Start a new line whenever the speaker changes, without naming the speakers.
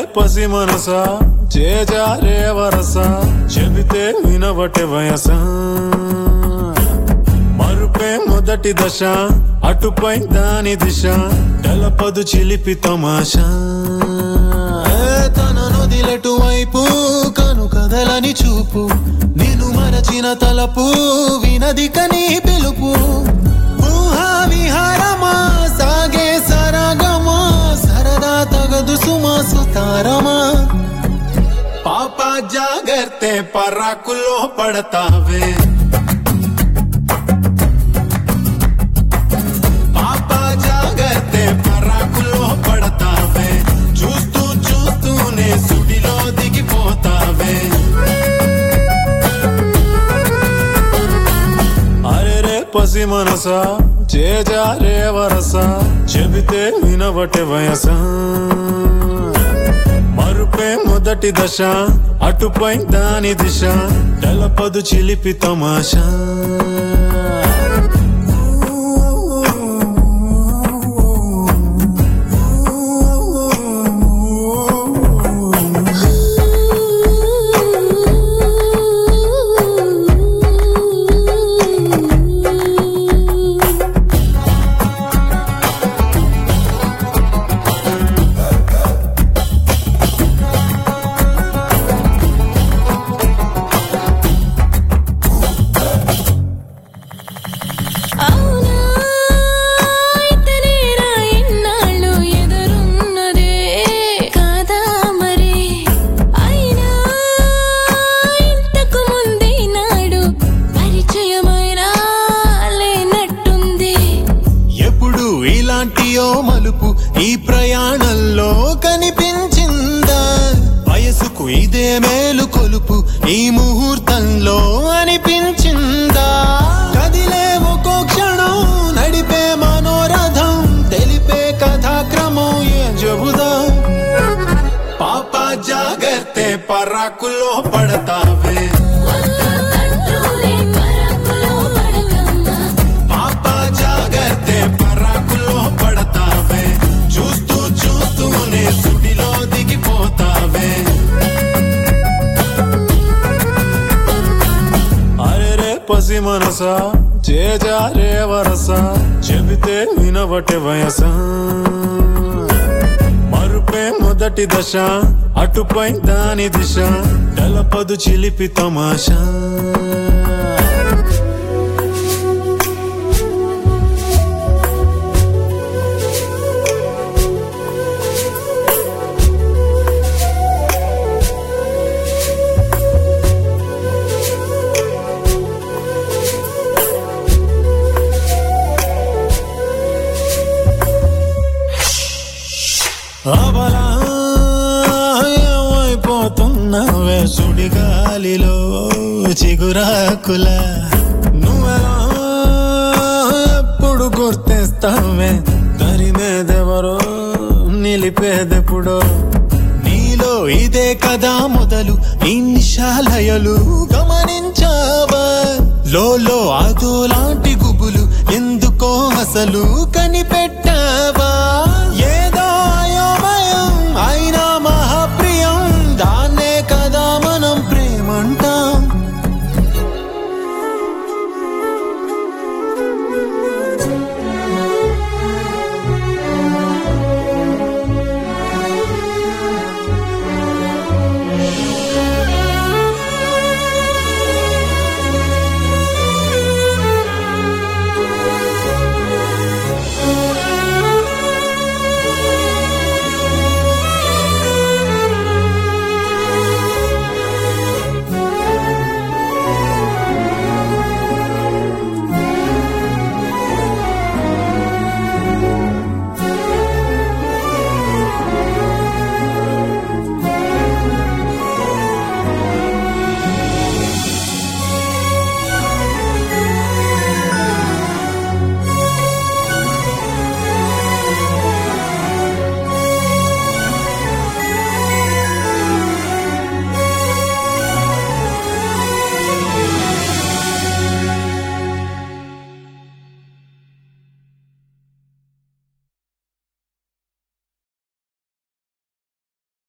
పసి మనసా చేజారే వరస చెబితే వినవటే వయస మరుపే మొదటి దశ అటుపై దాని దిశ తెలపదు చిలిపి తమాషా
ఏ తన నొదిలెటు వైపు కను కదలని చూపు నేను మరచిన తలపు వినది కని పిలుపు ఊహా విహారమా సాగే సరగమా సరదా తగదు సుమా సుతారమా
పాప జాగర్తే పరాకులో పడతావే పాప జాగర్తే పరాకులో పడతావే చూస్తూ చూస్తూనే సుడిలో దిగిపోతావే అరే రే పసి మనసా చేజారే వరస చెబితే వినవటే వయస మరుపే మొదటి దశ అటుపై దాని దిశ తెలపదు చిలిపి తమాషా
అవునా ఇతనేరా ఎన్నాళ్ళు ఎదురున్నదే కాదా మరి అయినా ఇంతకు ముందే నాడు పరిచయమైనా లేనట్టుంది
ఎప్పుడు ఇలాంటియో మలుపు ఈ ప్రయాణంలో కనిపించిందా వయసుకు ఇదే మేలు కొలుపు ఈ ముహూర్తంలో అనిపించిందా కదిలే ఒక్కో క్షణం నడిపే మనోరథం తెలిపే కథాక్రమం ఏ చెబుదా
పాప జాగర్తే పరాకులో పడతావే
అంటూనే పరకులో పడకమ్మా
పాప జాగర్తే పరాకులో పడతావే చూస్తూ చూస్తూనే సుడిలో దిగిపోతావే అరే రే పసి మనసా చేజారే వరస చెబితే వినవటే వయస మరుపే మొదటి దశ అటుపై దాని దిశ తెలపదు చిలిపి తమాషా
అబలా ఏమైపోతున్నావే సుడిగాలిలో చిగురాకుల నువ్వెలా ఎప్పుడు గుర్తిస్తావే తరిమేదెవరో నిలిపేదెప్పుడో నీలో ఇదే కదా మొదలు నిమిషాలయలు గమనించావా లోలో అదో లాంటి గుబులు ఎందుకో అసలు కనిపెట్టావా